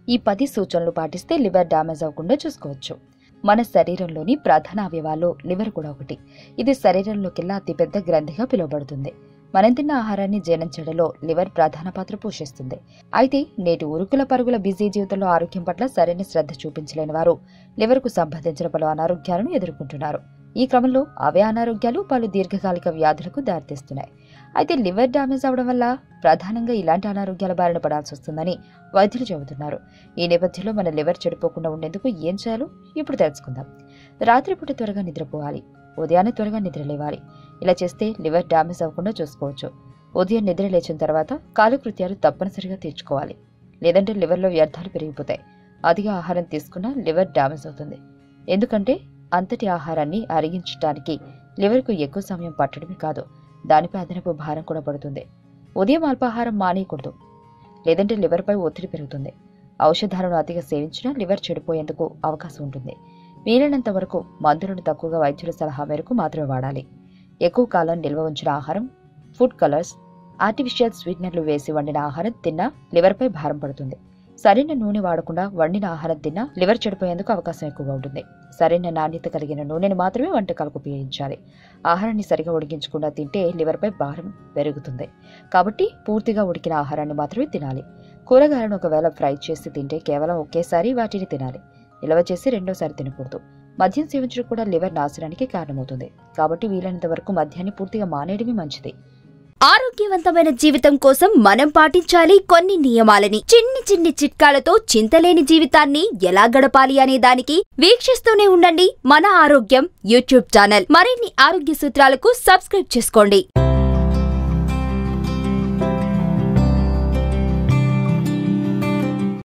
ఈ పది సూచనలు పాటిస్తే లివర్ డ్యామేజ్ అవ్వకుండా చూసుకోవచ్చు మన శరీరంలోని ప్రధాన అవయవాల్లో లివర్ కూడా ఒకటి ఇది శరీరంలోకెల్లా అతిపెద్ద గ్రంథిగా పిలువబడుతుంది మనం తిన్న ఆహారాన్ని జీర్ణం చేయడంలో లివర్ ప్రధాన పాత్ర పోషిస్తుంది అయితే నేటి ఉరుకుల పరుగుల బిజీ జీవితంలో ఆరోగ్యం పట్ల సరైన శ్రద్ధ చూపించలేని వారు లివర్కు సంబంధించిన పలు అనారోగ్యాలను ఎదుర్కొంటున్నారు ఈ క్రమంలో అవే అనారోగ్యాలు పలు దీర్ఘకాలిక వ్యాధులకు దారితీస్తున్నాయి అయితే లివర్ డ్యామేజ్ అవడం వల్ల ప్రధానంగా ఇలాంటి అనారోగ్యాల బారిన పడాల్సి వస్తుందని వైద్యులు చెబుతున్నారు ఈ నేపథ్యంలో మన లివర్ చెడిపోకుండా ఉండేందుకు ఏం చేయాలో ఇప్పుడు తెలుసుకుందాం రాత్రిపూట త్వరగా నిద్రపోవాలి ఉదయాన్నే త్వరగా నిద్ర లేవాలి ఇలా చేస్తే లివర్ డ్యామేజ్ అవ్వకుండా చూసుకోవచ్చు ఉదయం నిద్ర లేచిన తర్వాత కాలకృత్యాలు తప్పనిసరిగా తీర్చుకోవాలి లేదంటే లివర్లో వ్యర్థాలు పెరిగిపోతాయి అధిక ఆహారం తీసుకున్నా లివర్ డ్యామేజ్ అవుతుంది ఎందుకంటే అంతటి ఆహారాన్ని అరిగించడానికి లివర్కు ఎక్కువ సమయం పట్టడమే కాదు దానిపై అదనపు భారం కూడా పడుతుంది ఉదయం అల్పాహారం మానేయకూడదు లేదంటే లివర్పై ఒత్తిడి పెరుగుతుంది ఔషధాలను అతిగా సేవించినా లివర్ చెడిపోయేందుకు అవకాశం ఉంటుంది వీలైనంత వరకు మందులను తక్కువగా వైద్యుల సలహా మేరకు మాత్రమే వాడాలి ఎక్కువ కాలం నిల్వ ఉంచిన ఆహారం ఫుడ్ కలర్స్ ఆర్టిఫిషియల్ స్వీట్నర్లు వేసి వండిన ఆహారం తిన్నా లివర్పై భారం పడుతుంది సరైన నూనె వాడకుండా వండిన ఆహారం తిన్నా లివర్ చెడిపోయేందుకు అవకాశం ఎక్కువగా ఉంటుంది సరైన నాణ్యత కలిగిన నూనెను మాత్రమే వంటకాలకు ఉపయోగించాలి ఆహారాన్ని సరిగా ఉడికించకుండా తింటే లివర్పై భారం పెరుగుతుంది కాబట్టి పూర్తిగా ఉడికిన ఆహారాన్ని మాత్రమే తినాలి కూరగాయలను ఒకవేళ ఫ్రై చేసి తింటే కేవలం ఒకేసారి వాటిని తినాలి నిల్వ చేసి రెండోసారి తినకూడదు మద్యం సేవించడం కూడా లివర్ నాశనానికి కారణమవుతుంది కాబట్టి వీలైనంత వరకు మద్యాన్ని పూర్తిగా మానేయడమే మంచిది ఆరోగ్యవంతమైన జీవితం కోసం మనం పాటించాలి కొన్ని నియమాలని చిన్ని చిన్ని చిట్కాలతో చింతలేని జీవితాన్ని ఎలా గడపాలి అనే దానికి వీక్షిస్తూనే ఉండండి మన ఆరోగ్యం యూట్యూబ్ ఛానల్ మరిన్ని ఆరోగ్య సూత్రాలకు సబ్స్క్రైబ్ చేసుకోండి